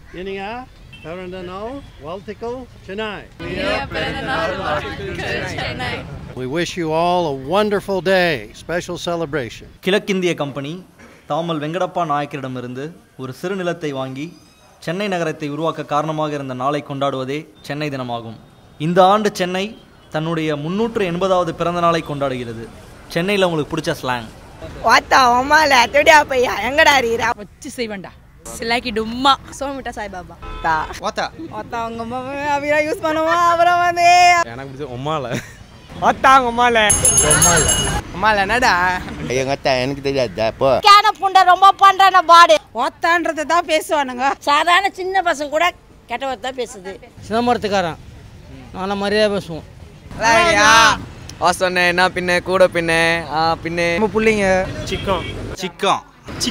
இனியா பிறந்தநாள் வாழ்த்துக்கள் Chennai We wish you all a wonderful day, special celebration. கிழக்கிந்திய கம்பெனி தாமல் வெங்கடப்பா நாயக்கரிடமிருந்து ஒரு சிறு நிலத்தை வாங்கி சென்னை நகரத்தை உருவாக்க காரணமாக இருந்த நாளை கொண்டாடுவதே சென்னை தினமாகும் இந்த ஆண்டு சென்னை தன்னுடைய முன்னூற்று எண்பதாவது பிறந்த நாளை கொண்டாடுகிறது சென்னையில் உங்களுக்கு பிடிச்ச ஸ்லாங் வாத்தா அம்மால தொடியா பையா எங்கடா இருக்கா வச்சு செய்வேன்டா சிலாக்கி டும்மா சோமிட்டா சாய்பாபா வாத்தா வாத்தா உங்க அம்மா அப்படிலாம் யூஸ் பண்ணுவோம் அப்புறம் வந்து எனக்கு பிடிச்ச உமால வாத்தாங்க உமால உமால என்னடா எங்க அத்தா எனக்கு தெரியாது அப்போ கேன புண்டை ரொம்ப பண்றான பாடு ஓத்தான்றதை தான் பேசுவானுங்க சாதாரண சின்ன பசங்க கூட கெட்ட வார்த்தை தான் பேசுது சிதம்பரத்துக்காரன் நல்லா மரியாதை பேசுவோம் வாசனை என்ன பின்ன கூட பின்ன ஆ பின்ன நம்ம புள்ளிங்க சிக்கம் சிக்கம்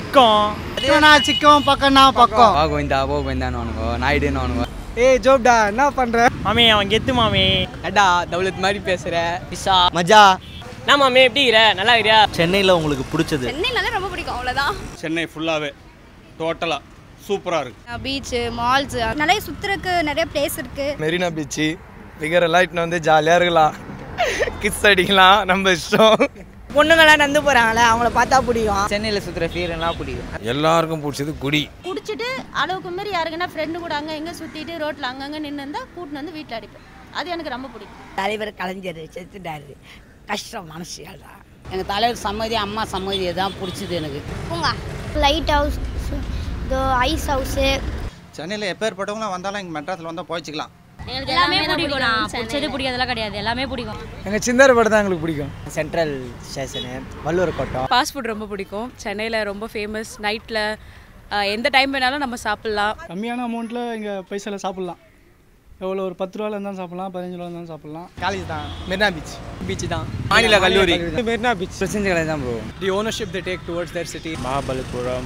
சிக்கம் சிக்கம் பக்கம்னா பக்கம் வா கோவிந்தா போ கோவிந்தான்னு வானுங்கோ நாயுடுன்னு வானுங்கோ ஏய் ஜோப்டா என்ன பண்ற மாமி அவன் கெத்து மாமி ஏடா தௌலத் மாதிரி பேசுற பிசா மஜா நான் மாமே எப்படி இருக்கிற நல்லா இருக்கிறியா சென்னையில் உங்களுக்கு பிடிச்சது சென்னைனாலே ரொம்ப பிடிக்கும் அவ்வளோதான் சென்னை ஃபுல்லாகவே டோட்டலாக சூப்பராக இருக்குது பீச்சு மால்ஸ் நிறைய சுற்றுறதுக்கு நிறைய பிளேஸ் இருக்குது மெரினா பீச்சு ஃபிகர் எல்லாம் இட்டுன்னு வந்து ஜாலியாக இருக்கலாம் கிஸ் அடிக்கலாம் நம்ம இஷ்டம் பொண்ணுங்களாம் நந்து போறாங்களே அவங்கள பார்த்தா பிடிக்கும் சென்னையில் சுற்றுற ஃபீல் எல்லாம் பிடிக்கும் எல்லாருக்கும் பிடிச்சது குடி குடிச்சிட்டு அளவுக்கு மாரி யாருக்குன்னா ஃப்ரெண்டு கூட அங்கே எங்கே சுற்றிட்டு ரோட்டில் அங்கங்கே நின்று இருந்தால் கூட்டின்னு வந்து வீட்டில் அடிப்பேன் அது எனக்கு ரொம்ப பிடிக்கும் தலைவர் கலைஞர் செத்துட்டாரு கஷ்டம் மனசியால் தான் எங்கள் தலைவர் சம்மதி அம்மா சம்மதி தான் பிடிச்சது எனக்கு பூங்கா லைட் ஹவுஸ் இதோ ஐஸ் ஹவுஸு சென்னையில் எப்பேற்பட்டவங்களாம் வந்தாலும் இங்கே மெட்ராஸில் வந்தால் போய்ச்சிக்கலாம் எங்களுக்கு எல்லாமே பிடிக்கும் நான் பிடிச்சது பிடிக்காதெல்லாம் கிடையாது எல்லாமே பிடிக்கும் எங்க சிந்தார படம் தான் எங்களுக்கு பிடிக்கும் சென்ட்ரல் ஸ்டேஷனு வள்ளுவர் கோட்டம் ஃபாஸ்ட் ஃபுட் ரொம்ப பிடிக்கும் சென்னையில் ரொம்ப ஃபேமஸ் நைட்டில் எந்த டைம் வேணாலும் நம்ம சாப்பிட்லாம் கம்மியான அமௌண்ட்டில் இங்கே பைசாவில் சாப்பிட்லாம் எவ்வளோ ஒரு பத்து ரூபாயில் இருந்தாலும் சாப்பிட்லாம் பதினஞ்சு ரூபா இருந்தாலும் சாப்பிட்லாம் காலேஜ் தான் மெரினா பீச் பீச் தான் மாநில கல்லூரி மெரினா பீச் பிரசஞ்ச காலேஜ் தான் bro the ownership the take towards their city Mahabalipuram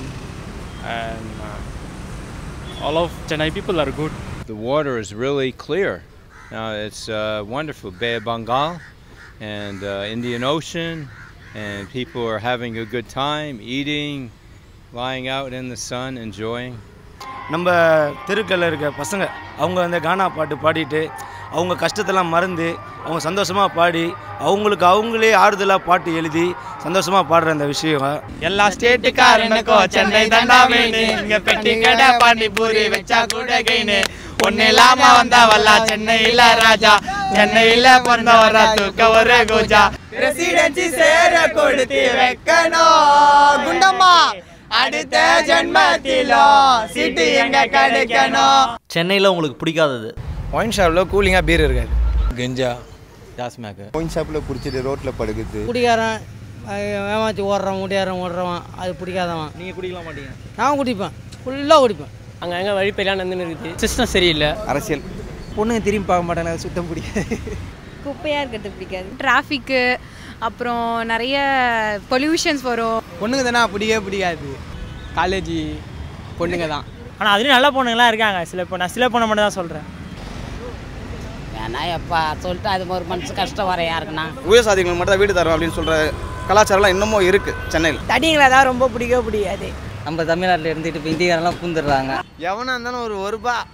and uh, all of Chennai people are good. The water is really clear. Now it's uh, wonderful. Bay of Bengal and uh, Indian Ocean, and people are having a good time eating, lying out in the sun, enjoying. நம்ம தெருக்களில் இருக்க பசங்க அவங்க அந்த கானா பாட்டு பாடிட்டு அவங்க கஷ்டத்தெல்லாம் மறந்து அவங்க சந்தோஷமாக பாடி அவங்களுக்கு அவங்களே ஆறுதலாக பாட்டு எழுதி சந்தோஷமாக பாடுற அந்த விஷயம் எல்லா ஸ்டேட்டுக்காரனுக்கும் சென்னை தாண்டா வேணு இங்க பெட்டி கடை பானிபூரி வச்சா கூட கைனு ஒன்னு இல்லாம வந்தவல்லா சென்னையில ராஜா சென்னையில பிறந்தவரா தூக்க ஒரு கோஜா ரெசிடென்சி சேர கொடுத்து வைக்கணும் குண்டம்மா அடுத்த ஜென்மத்திலும் சிட்டி எங்க கிடைக்கணும் சென்னையில் உங்களுக்கு பிடிக்காதது ஒயின் ஷாப்பில் கூலிங்காக பீர் இருக்காது கெஞ்சா டாஸ்மேக்கு ஒயின் ஷாப்பில் குடிச்சிட்டு ரோட்டில் படுக்குது குடிகாரன் ஏமாற்றி ஓடுறவன் குடியாரன் ஓடுறவன் அது பிடிக்காதவன் நீங்கள் குடிக்கலாம் மாட்டீங்க நான் குடிப்பேன் ஃபுல்லாக குடிப்பேன் அங்கே அங்கே வழிப்பெல்லாம் நடந்துன்னு இருக்குது சிஸ்டம் சரியில்லை அரசியல் பொண்ணுங்க திரும்பி பார்க்க மாட்டாங்க அது சுத்தம் பிடிக்காது குப்பையாக இருக்கிறது பிடிக்காது டிராஃபிக்கு அப்புறம் நிறைய பொல்யூஷன்ஸ் வரும் பொண்ணுங்க தானே பிடிக்கவே பிடிக்காது காலேஜ் பொண்ணுங்க தான் ஆனால் அதுலேயும் நல்ல பொண்ணுங்களாம் இருக்காங்க சில பொண்ணு நான் சில பொண்ணை மட்டும் தான் சொல்கிறேன் ஏன்னா எப்பா சொல்லிட்டு அது ஒரு மனசு கஷ்டம் வர யாருக்குன்னா உயர் சாதிகளுக்கு மட்டும் தான் வீடு தரோம் அப்படின்னு சொல்கிற கலாச்சாரம்லாம் இன்னமும் இருக்குது சென்னையில் தடிங்களை தான் ரொம்ப பிடிக்கவே பிடிக்காது நம்ம தமிழ்நாட்டில் இருந்துட்டு இப்போ இந்தியக்காரெல்லாம் பூந்துடுறாங்க எவனாக இருந்தாலும் ஒரு ஒரு ரூபா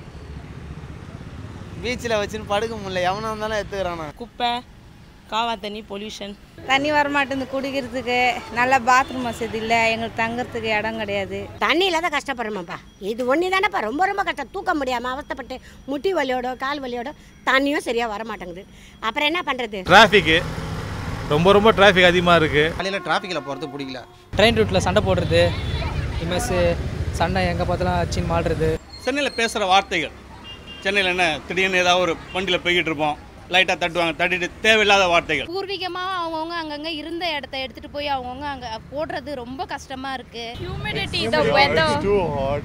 பீச்சில் வச்சுன்னு படுக்க முடியல எவனாக இருந்தாலும் எடுத்துக்கிறானா குப்பை காவா தண்ணி பொல்யூஷன் தண்ணி வரமாட்டேங்குது குடிக்கிறதுக்கு நல்ல பாத்ரூம் வசதி இல்லை எங்களுக்கு தங்குறதுக்கு இடம் கிடையாது தண்ணியில தான் கஷ்டப்படுறோமாப்பா இது ஒன்று தானேப்பா ரொம்ப ரொம்ப கஷ்டம் தூக்க முடியாமல் அவஸ்தைப்பட்டு முட்டி வலியோட கால் வலியோட தண்ணியும் சரியாக வர மாட்டேங்குது அப்புறம் என்ன பண்ணுறது டிராஃபிக்கு ரொம்ப ரொம்ப டிராஃபிக் அதிகமாக இருக்குது காலையில் டிராஃபிக்கில் போகிறது பிடிக்கல ட்ரெயின் ரூட்டில் சண்டை போடுறது இமேஸு சண்டை எங்கே பார்த்தாலும் அச்சின் மாடுறது சென்னையில் பேசுகிற வார்த்தைகள் சென்னையில் என்ன திடீர்னு ஏதாவது ஒரு வண்டியில் போய்கிட்டு இருப்போம் லைட்டாக தட்டுவாங்க தட்டிட்டு தேவையில்லாத வார்த்தைகள் பூர்வீகமாக அவங்கவுங்க அங்கங்கே இருந்த இடத்த எடுத்துகிட்டு போய் அவங்கவுங்க அங்கே போடுறது ரொம்ப கஷ்டமாக இருக்குது ஹியூமிடிட்டி த வெதர்